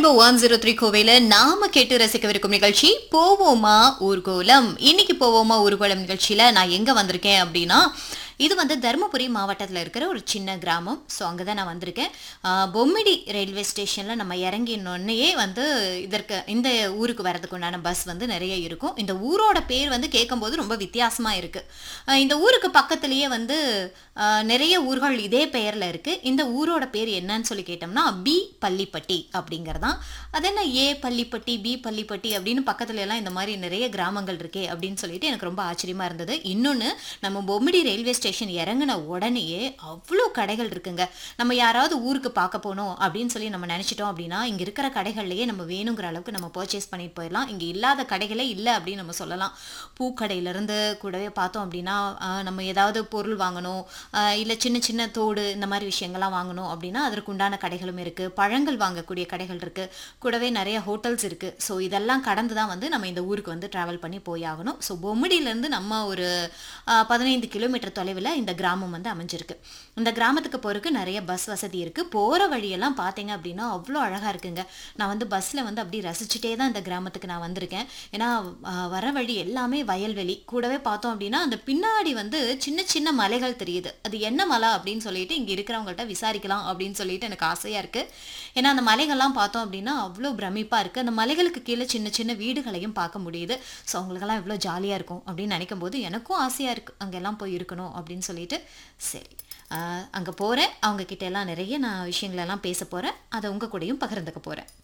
rainbow one zero three கோவையில நாம கேட்டு ரசிக்கவிருக்கும் நிகழ்ச்சி போவோமா ஊர்கோலம் இன்னைக்கு போவோமா ஊர்கோலம் நிகழ்ச்சியில நான் எங்க வந்திருக்கேன் அப்படின்னா இது வந்து தருமபுரி மாவட்டத்தில் இருக்கிற ஒரு சின்ன கிராமம் ஸோ அங்கே தான் நான் வந்திருக்கேன் ஆஹ் பொம்மிடி ரயில்வே ஸ்டேஷனில் நம்ம இறங்கினோடனேயே வந்து இதற்கு இந்த ஊருக்கு வரதுக்கு உண்டான பஸ் வந்து நிறைய இருக்கும் இந்த ஊரோட பேர் வந்து கேட்கும்போது ரொம்ப வித்தியாசமாக இருக்குது இந்த ஊருக்கு பக்கத்துலேயே வந்து ஆஹ் நிறைய ஊர்கள் இதே பெயரில் இருக்குது இந்த ஊரோட பேர் என்னன்னு சொல்லி கேட்டோம்னா பி பள்ளிப்பட்டி அப்படிங்கிறதான் அது என்ன ஏ பள்ளிப்பட்டி பி பள்ளிப்பட்டி அப்படின்னு பக்கத்துல எல்லாம் இந்த மாதிரி நிறைய கிராமங்கள் இருக்கே அப்படின்னு சொல்லிட்டு எனக்கு ரொம்ப ஆச்சரியமா இருந்தது இன்னொன்று நம்ம பொம்மிடி ரயில்வே ஸ்டேஷன் இறங்கின உடனேயே அவ்வளோ கடைகள் இருக்குங்க நம்ம யாராவது ஊருக்கு பார்க்க போனோம் அப்படின்னு சொல்லி நம்ம நினச்சிட்டோம் அப்படின்னா இங்கே இருக்கிற கடைகள்லையே நம்ம வேணுங்கிற அளவுக்கு நம்ம பர்ச்சேஸ் பண்ணிட்டு போயிடலாம் இங்கே இல்லாத கடைகளே இல்லை அப்படின்னு நம்ம சொல்லலாம் பூக்கடையிலேருந்து கூடவே பார்த்தோம் அப்படின்னா ஆஹ், நம்ம ஏதாவது பொருள் வாங்கணும் இல்லை சின்ன சின்ன தோடு இந்த மாதிரி விஷயங்கள்லாம் வாங்கணும் அப்படின்னா அதற்கு உண்டான கடைகளும் இருக்குது பழங்கள் வாங்கக்கூடிய கடைகள் இருக்குது கூடவே நிறைய ஹோட்டல்ஸ் இருக்குது ஸோ இதெல்லாம் கடந்து தான் வந்து நம்ம இந்த ஊருக்கு வந்து ட்ராவல் பண்ணி போய் ஆகணும் ஸோ பொம்மிடியிலேருந்து நம்ம ஒரு ஆஹ், பதினைந்து கிலோமீட்டர் தொலைவில் இந்த கிராமம் வந்து அமைஞ்சிருக்கு இந்த கிராமத்துக்கு போகிறதுக்கு நிறைய பஸ் வசதி இருக்குது போகிற வழியெல்லாம் பார்த்தீங்க அப்படின்னா அவ்வளோ அழகாக இருக்குங்க நான் வந்து பஸ்ஸில் வந்து அப்படி ரசிச்சுட்டே தான் இந்த கிராமத்துக்கு நான் வந்திருக்கேன் ஏன்னா ஆஹ், வர வழி எல்லாமே வயல்வெளி கூடவே பார்த்தோம் அப்படின்னா அந்த பின்னாடி வந்து சின்ன சின்ன மலைகள் தெரியுது அது என்ன மலை அப்படின்னு சொல்லிட்டு இங்கே இருக்கிறவங்கள்ட்ட விசாரிக்கலாம் அப்படின்னு சொல்லிட்டு எனக்கு ஆசையாக இருக்குது ஏன்னா அந்த மலைகள்லாம் பார்த்தோம் அப்படின்னா அவ்வளோ பிரமிப்பாக இருக்குது அந்த மலைகளுக்கு கீழே சின்ன சின்ன வீடுகளையும் பார்க்க முடியுது ஸோ அவங்களுக்கெல்லாம் எவ்வளோ ஜாலியாக இருக்கும் அப்படின்னு நினைக்கும் போது எனக்கும் ஆசையாக இருக்குது அங்கெல்லாம் போய் இருக்கணும் அப்படின்னு சொல்லிட்டு சரி அங்கே போகிறேன் அவங்க கிட்ட எல்லாம் நிறைய நான் விஷயங்களெல்லாம் பேச போகிறேன் அதை உங்கள் கூடயும் பகிர்ந்துக்க போகிறேன்